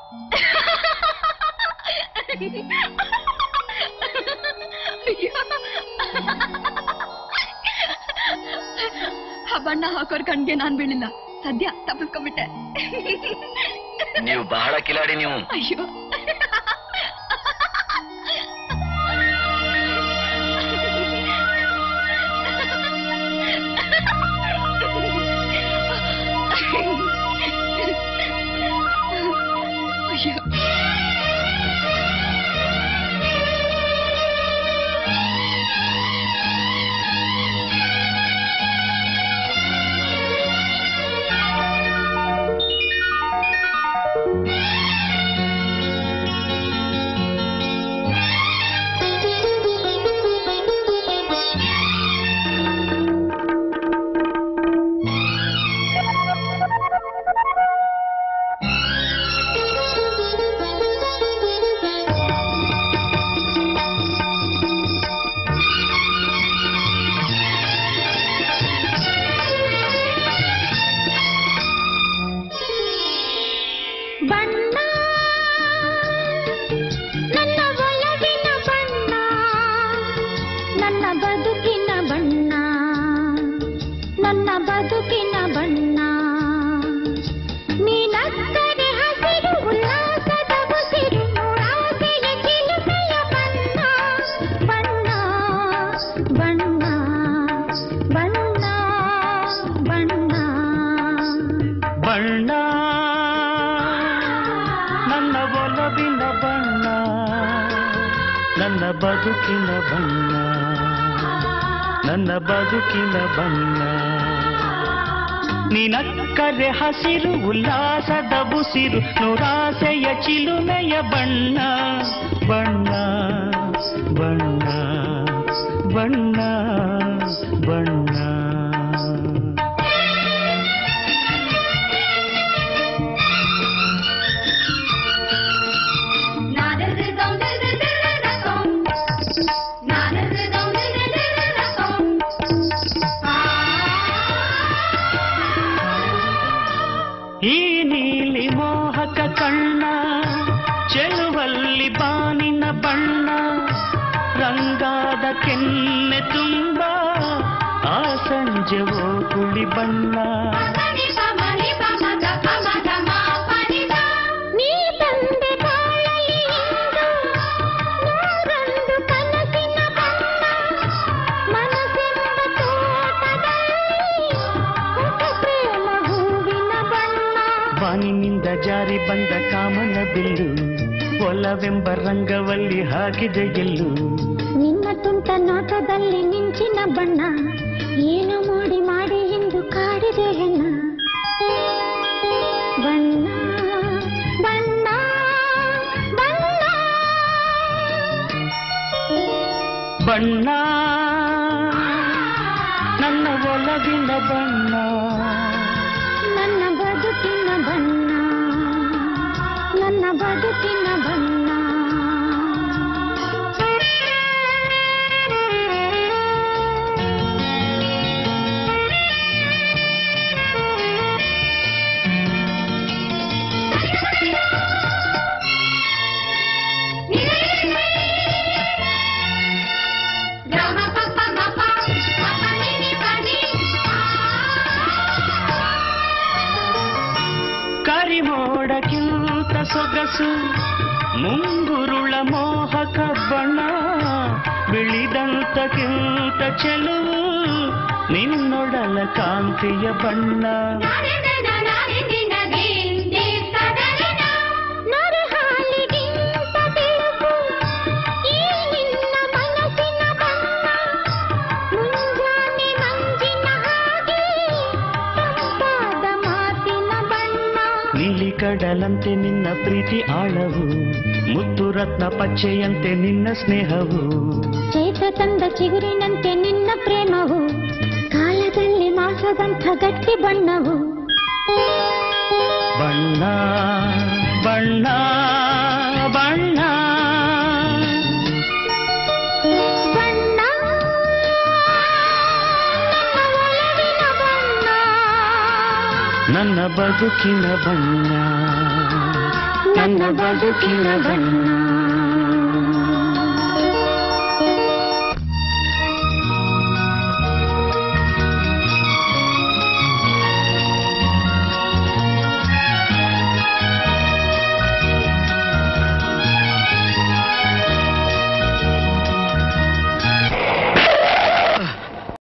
ಆ ಬಣ್ಣ ಹಾಕೋರ್ ಕಣ್ಗೆ ನಾನ್ ಬೀಳಿಲ್ಲ ಸದ್ಯ ತಪ್ಪಿಸ್ಕೊಂಡ್ಬಿಟ್ಟೆ ನೀವು ಬಹಳ ಕಿಲಾಡಿ ನೀವು ಅಯ್ಯೋ ಅಯ್ಯೋ ಬಣ್ಣ ನನ್ನ ಒಳಗಿನ ಬಣ್ಣ ನನ್ನ ಬದುಕಿನ ಬಣ್ಣ ನನ್ನ ಬದುಕಿನ ಬಣ್ಣ ನೀನಕ್ಕರೆ ಹಸಿರು ಉಲ್ಲಾಸದ ಉಸಿರು ನೂರಾಸೆಯ ಚಿಲುಮೆಯ ಬಣ್ಣ ಬಣ್ಣ ಬಣ್ಣ ಬಣ್ಣ ಬಣ್ಣ ಬಣ್ಣ ನನ್ನ ಒಲವಿನ ಬಣ್ಣ ನನ್ನ ಬದುಕಿನ ಬಣ್ಣ ನನ್ನ ಬದುಕಿನ ಬಣ್ಣ ನಿನಕ್ಕರೆ ಹಸಿರು ಉಲ್ಲಾಸದ ಉಸಿರು ನೂರಾಸೆಯ ಚಿಲುಮೆಯ ಬಣ್ಣ ಬಣ್ಣ ಬಣ್ಣ ಬಣ್ಣ ಬಣ್ಣ ಈ ನೀಲಿ ಮೋಹಕ ಕಣ್ಣ ಚೆಲುವಲ್ಲಿ ಬಾನಿನ ಬಣ್ಣ ರಂಗಾದ ಕೆನ್ನೆ ತುಂಬ ಆ ಸಂಜೆ ಓ ಕುಳಿ ಬಣ್ಣ ನೀ ತಂದೆ ಬಾಳಲಿ ಇಂದು ನೂರೊಂದು ಕನಸಿನ ಬಣ್ಣ ಮನಸ್ಸೆಂಬ ತೋಟದಲ್ಲಿ ಹೊಸ ಪ್ರೇಮ ಹೂವಿನ ಬಣ್ಣ ಬಾನಿನಿಂದ ಜಾರಿ ಬಂದ ಕಾಮನ ಬಿಲ್ಲು ಒಲವೆಂಬ ರಂಗವಲ್ಲಿ ಹಾಕಿದೆ ಗೆಲ್ಲು ನಿನ್ನ ತುಂಟ ನೋಟದಲ್ಲಿ ಮಿಂಚಿನ ಬಣ್ಣ ಏನು ಮಾಡಿ ಮಾಡಿ ಎಂದು ಕಾಡಿದೆ ಹೆಣ್ಣ ಬಣ್ಣ ಬಣ್ಣ ಬಣ್ಣ ಬಣ್ಣ ನನ್ನ ಒಲವಿನ ಬಣ್ಣ ನನ್ನ ಬದುಕಿನ ಬಣ್ಣ ನನ್ನ ಬದುಕಿನ ಬಣ್ಣ ಕರಿಮೋಡಕ್ಕಿಂತ ಸೊಗಸು ಮುಂಗುರುಳ ಮೋಹಕ ಬಣ್ಣ ಬಿಳಿದಂತಕ್ಕಿಂತ ಚೆಲುವು ನಿನ್ನೊಡಲ ಕಾಂತಿಯ ಬಣ್ಣ ನರೆ ಹಾಲಿಗಿಂತ ಬಿಳುಪು ಈ ನಿನ್ನ ಮನಸ್ಸಿನ ಬಣ್ಣ ಮುಂಜಾನೆ ಮಂಜಿನ ಹಾಗೆ ತಂಪಾದ ಮಾತಿನ ಬಣ್ಣ ನೀಲಿ ಕಡಲಂತೆ ನಿನ್ನ ಪ್ರೀತಿ ಆಳವು ಮುತ್ತು ರತ್ನ ಪಚ್ಚೆಯಂತೆ ನಿನ್ನ ಸ್ನೇಹವು ಚೇತ ತಂದ ಚಿಗುರಿನಂತೆ ನಿನ್ನ ಪ್ರೇಮವು ಕಾಲದಲ್ಲಿ ಮಾಸದಂಥ ಗಟ್ಟಿ ಬಣ್ಣವು ಬಣ್ಣ ಬಣ್ಣ ಬಣ್ಣ ಬಣ್ಣ ನನ್ನ ಒಲವಿನ ಬಣ್ಣ ನನ್ನ ನಿನ್ನ ಬದುಕಿನ ಬಣ್ಣ